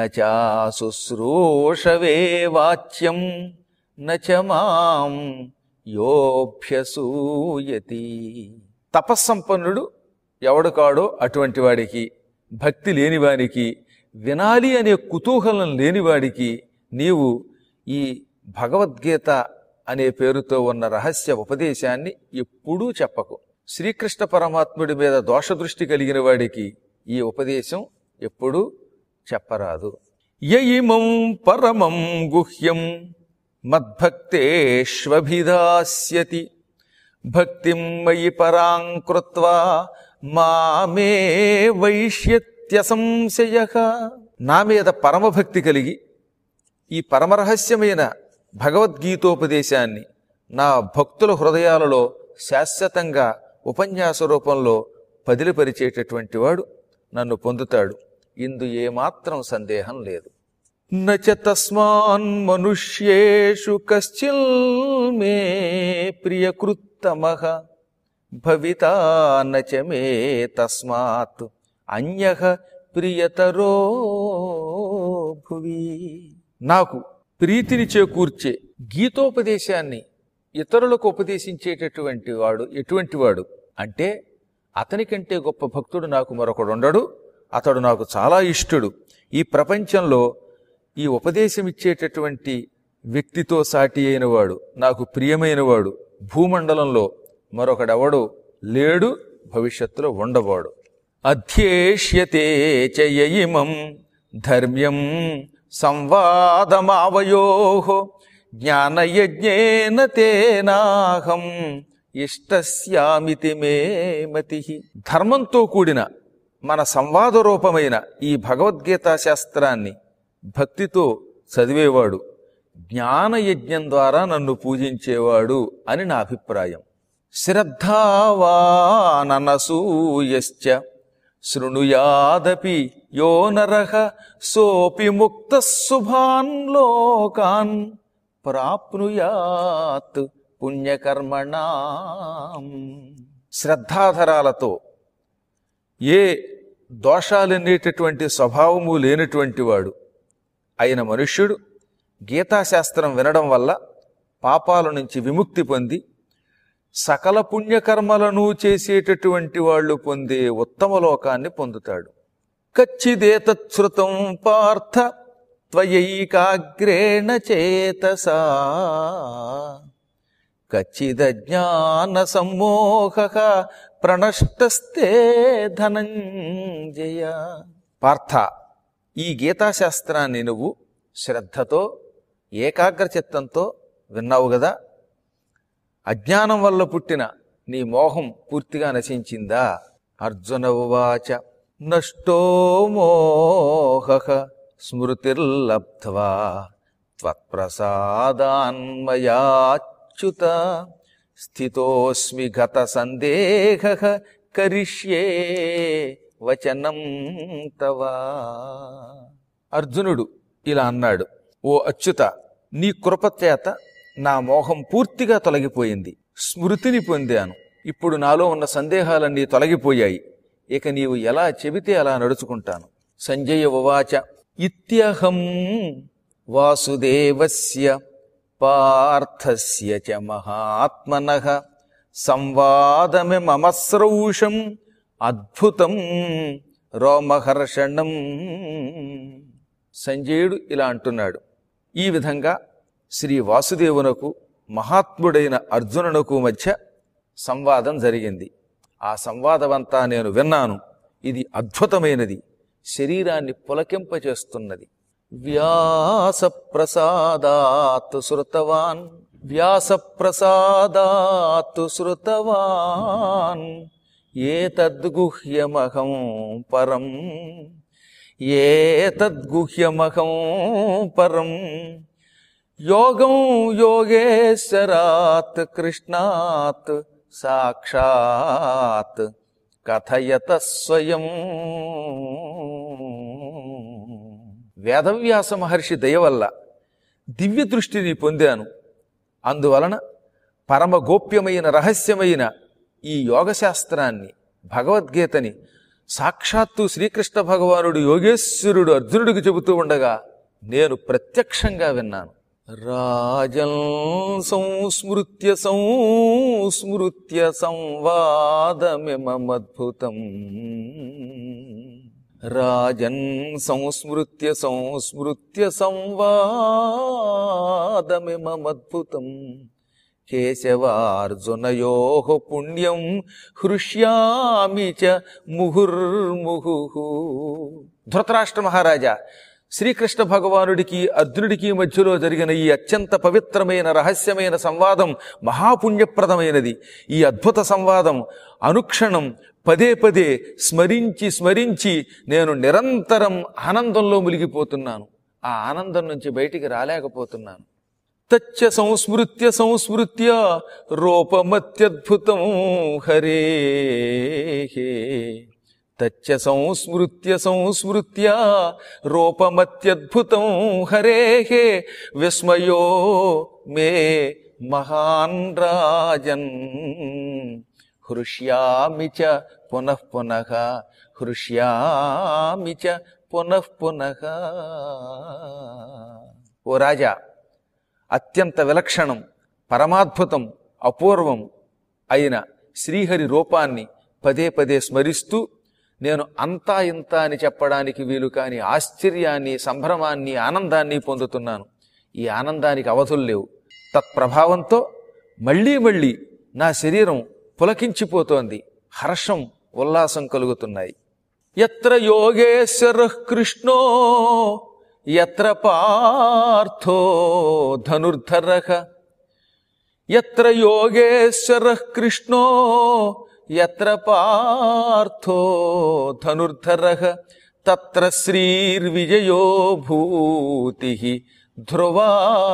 నచాశుశ్రూషవే వాచ్యం నచ మాం యోభ్యసూయతి తపస్సంపన్నుడు ఎవడు కాడో అటువంటి వాడికి భక్తి లేనివానికి వినాలి అనే కుతూహలం లేనివాడికి నీవు ఈ భగవద్గీత అనే పేరుతో ఉన్న రహస్య ఉపదేశాన్ని ఎప్పుడూ చెప్పకు శ్రీకృష్ణ పరమాత్ముడి మీద దోషదృష్టి కలిగిన వాడికి ఈ ఉపదేశం ఎప్పుడూ చెప్పరాదు యయిమం పరమం గుహ్యం మద్భక్తేష్వభిదాస్యతి భక్తిం మయి పరాం కృత్వా మామే వైష్యత్య సంశయ నా మీద పరమభక్తి కలిగి ఈ పరమరహస్యమైన భగవద్గీతోపదేశాన్ని నా భక్తుల హృదయాలలో శాశ్వతంగా ఉపన్యాస రూపంలో పదిలిపరిచేటటువంటి వాడు నన్ను పొందుతాడు ఇందు ఏమాత్రం సందేహం లేదు నచ తస్మాన్ మనుష్యేషు కశ్చిల్ మే ప్రియకృత్తమ భవితా నచ మే తస్మాత్ అన్య ప్రియతరో భువి నాకు ప్రీతిని చేకూర్చే గీతోపదేశాన్ని ఇతరులకు ఉపదేశించేటటువంటి వాడు ఎటువంటి వాడు అంటే అతని కంటే గొప్ప భక్తుడు నాకు మరొకడు ఉండడు అతడు నాకు చాలా ఇష్టడు ఈ ప్రపంచంలో ఈ ఉపదేశం ఇచ్చేటటువంటి వ్యక్తితో సాటి అయిన వాడు నాకు ప్రియమైనవాడు భూమండలంలో మరొకడెవడు లేడు భవిష్యత్తులో ఉండవాడు అధ్యేష్యతే చయయిమం ధర్మ్యం సంవాదమావయో జ్ఞానయజ్ఞేన తేనాహం ఇష్టస్యామితి మే మతి ధర్మంతో కూడిన మన సంవాద రూపమైన ఈ భగవద్గీతా శాస్త్రాన్ని భక్తితో చదివేవాడు జ్ఞానయజ్ఞం ద్వారా నన్ను పూజించేవాడు అని నా అభిప్రాయం శ్రద్ధావాననసూయశ్చ శృణుయాదపి యో నరః సోపి ముక్త శుభాన్ లోకాన్ ప్రాప్నుయాత్ పుణ్యకర్మణా శ్రద్ధాధరాలతో ఏ దోషాలనేటటువంటి స్వభావము లేనటువంటి వాడు అయిన మనుష్యుడు గీతాశాస్త్రం వినడం వల్ల పాపాల నుంచి విముక్తి పొంది సకల పుణ్యకర్మలను చేసేటటువంటి వాళ్ళు పొందే ఉత్తమ లోకాన్ని పొందుతాడు కచ్చిదేతశ్రుతం పార్థ త్వయైకాగ్రేణ చేతసా కచ్చిదజ్ఞాన సమ్మోహ ప్రణష్టస్తే ధనంజయ పార్థ ఈ గీతాశాస్త్రాన్ని నువ్వు శ్రద్ధతో ఏకాగ్ర చిత్తంతో విన్నావు కదా అజ్ఞానం వల్ల పుట్టిన నీ మోహం పూర్తిగా నశించిందా అర్జున ఉవాచ నష్టో మోహ స్మృతిర్లబ్ధ్వా త్వత్ప్రసాదాన్మయాచ్యుత స్థితోస్మి గత సందేహ కరిష్యే వచనం తవా అర్జునుడు ఇలా అన్నాడు ఓ అచ్యుత నీ కృపచేత నా మోహం పూర్తిగా తొలగిపోయింది స్మృతిని పొందాను ఇప్పుడు నాలో ఉన్న సందేహాలన్నీ తొలగిపోయాయి ఇక నీవు ఎలా చెబితే అలా నడుచుకుంటాను సంజయ ఉవాచ ఇత్యహం వాసుదేవస్య పార్థస్య చ మహాత్మన సంవాదమే మమస్రౌషం అద్భుతం రోమహర్షణం సంజయుడు ఇలా అంటున్నాడు ఈ విధంగా శ్రీ వాసుదేవునకు మహాత్ముడైన అర్జునునకు మధ్య సంవాదం జరిగింది ఆ సంవాదమంతా నేను విన్నాను ఇది అద్భుతమైనది శరీరాన్ని పులకింపచేస్తున్నది వ్యాస ప్రసాదాత్ శృతవాన్ వ్యాస ప్రసాదాత్ శృతవాన్ ఏతద్గుహ్యమహం పరం ఏతద్గుహ్యమహం పరం యోగం యోగేశ్వరాత్ కృష్ణాత్ సాక్షాత్ కథయత స్వయం వేదవ్యాస మహర్షి దయ వల్ల దివ్య దృష్టిని పొందాను అందువలన పరమ గోప్యమైన రహస్యమైన ఈ యోగశాస్త్రాన్ని భగవద్గీతని సాక్షాత్తు శ్రీకృష్ణ భగవానుడు యోగేశ్వరుడు అర్జునుడికి చెబుతూ ఉండగా నేను ప్రత్యక్షంగా విన్నాను రాజం సంస్మృత్య సంస్మృత్య సంవాదమిమద్భుతం రాజన్ సంస్మృత్య సంస్మృత్య సంవాదమిమద్భుతం కేశవార్జునయో పుణ్యం హృష్యామి చ ముహుర్ముహు ధృతరాష్ట్ర మహారాజా శ్రీకృష్ణ భగవానుడికి అర్జునుడికి మధ్యలో జరిగిన ఈ అత్యంత పవిత్రమైన రహస్యమైన సంవాదం మహాపుణ్యప్రదమైనది ఈ అద్భుత సంవాదం అనుక్షణం పదే పదే స్మరించి స్మరించి నేను నిరంతరం ఆనందంలో మునిగిపోతున్నాను ఆ ఆనందం నుంచి బయటికి రాలేకపోతున్నాను తచ్చ సంస్మృత్య సంస్మృత్య రూపమత్యద్భుతం హరే తచ్చ సంస్మృత్య సంస్మృత్య రూపమత్యద్భుతం హరే విస్మయో మే మహాన్ రాజన్ హృష్యామి చ పునః పునః హృష్యామి చ పునః పునః ఓ రాజా అత్యంత విలక్షణం పరమాద్భుతం అపూర్వం అయిన శ్రీహరి రూపాన్ని పదే పదే స్మరిస్తూ నేను అంతా ఇంత అని చెప్పడానికి వీలు కాని ఆశ్చర్యాన్ని సంభ్రమాన్ని ఆనందాన్ని పొందుతున్నాను ఈ ఆనందానికి అవధులు లేవు తత్ప్రభావంతో మళ్ళీ మళ్ళీ నా శరీరం పులకించిపోతోంది హర్షం ఉల్లాసం కలుగుతున్నాయి ఎత్ర యోగేశ్వర కృష్ణో ఎత్ర పార్థో ధనుర్ధర ఎత్ర యోగేశ్వర కృష్ణో ఎత్ర పార్థో ధనుర్ధర తత్ర శ్రీర్విజయో భూతి ధ్రువా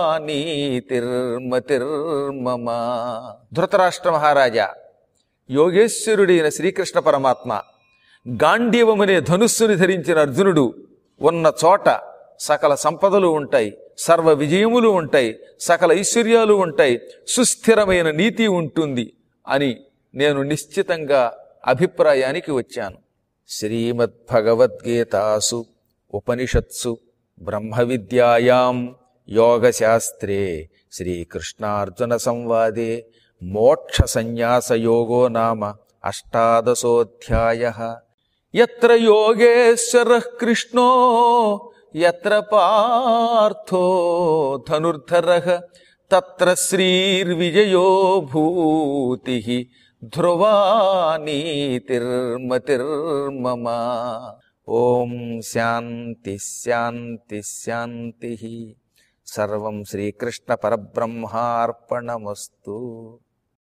నీతిర్మతిర్మమ ధృతరాష్ట్ర మహారాజా యోగేశ్వరుడైన శ్రీకృష్ణ పరమాత్మ గాంధీవమనే ధనుస్సుని ధరించిన అర్జునుడు ఉన్న చోట సకల సంపదలు ఉంటాయి సర్వ విజయములు ఉంటాయి సకల ఐశ్వర్యాలు ఉంటాయి సుస్థిరమైన నీతి ఉంటుంది అని నేను నిశ్చితంగా అభిప్రాయానికి వచ్చాను శ్రీమద్భగవద్గీతాసు ఉపనిషత్సు బ్రహ్మ విద్యాయాం యోగశాస్త్రే శ్రీకృష్ణార్జున సంవాదే మోక్ష సన్యాస యోగో నామ అష్టాదశోధ్యాయ ఎత్ర యోగేశ్వర కృష్ణో ఎత్ర పార్థో ధనుర్ధర తత్ర శ్రీర్విజయో భూతి ధ్రువా నీతిర్మతిర్మమ ఓం శాంతి శాంతి శాంతి సర్వం శ్రీకృష్ణ పరబ్రహ్మార్పణమస్తు